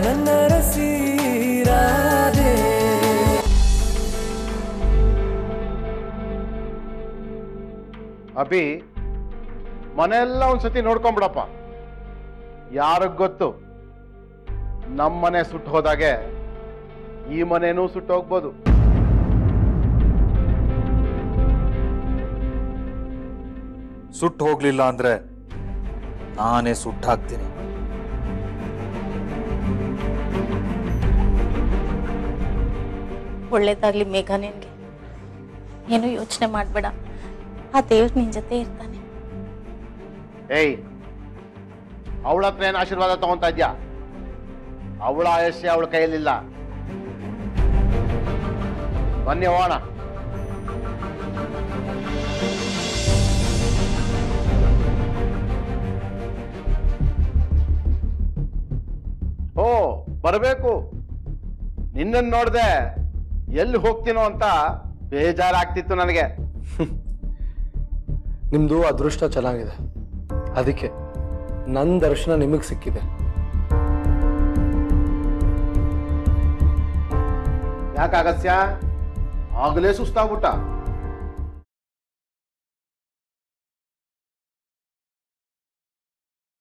ನನ್ನ ರಸೀರಾದೆ ಅಭಿ ಮನೆಯೆಲ್ಲ ಒಂದ್ಸತಿ ನೋಡ್ಕೊಂಬಿಡಪ್ಪ ಯಾರಿಗ್ ಗೊತ್ತು ನಮ್ಮನೆ ಸುಟ್ಟು ಹೋದಾಗೆ ಈ ಮನೆನೂ ಸುಟ್ಟು ಹೋಗ್ಬೋದು ಸುಟ್ಟು ಹೋಗ್ಲಿಲ್ಲ ಅಂದ್ರೆ ನಾನೇ ಸುಟ್ಟು ಹಾಕ್ತೀನಿ ಒಳ್ಳೇದಾಗ್ಲಿ ಮೇಘ ನಿನ್ಗೆ ಏನು ಯೋಚನೆ ಮಾಡಬೇಡ ಆ ದೇವ್ರು ನಿನ್ ಜೊತೆ ಇರ್ತಾನೆ ಏಯ್ ಅವಳ ಹತ್ರ ಏನು ಆಶೀರ್ವಾದ ತಗೊಂತಾ ಇದ್ಯಾ ಅವಳ ಆಯಸ್ಸೆ ಅವಳ ಕೈಯಲ್ಲಿಲ್ಲ ಬನ್ನಿ ಹೋಗೋಣ ಓ ಬರಬೇಕು ನಿನ್ನನ್ನು ನೋಡ್ದೆ ಎಲ್ಲಿ ಹೋಗ್ತೀನೋ ಅಂತ ಬೇಜಾರಾಗ್ತಿತ್ತು ನನಗೆ ನಿಮ್ದು ಅದೃಷ್ಟ ಚೆನ್ನಾಗಿದೆ ಅದಕ್ಕೆ ನನ್ನ ದರ್ಶನ ನಿಮಗೆ ಸಿಕ್ಕಿದೆ ಯಾಕೆ ಅಗಸ್ಯ ಆಗಲೇ ಸುಸ್ತಾಗ್ಬಿಟ್ಟ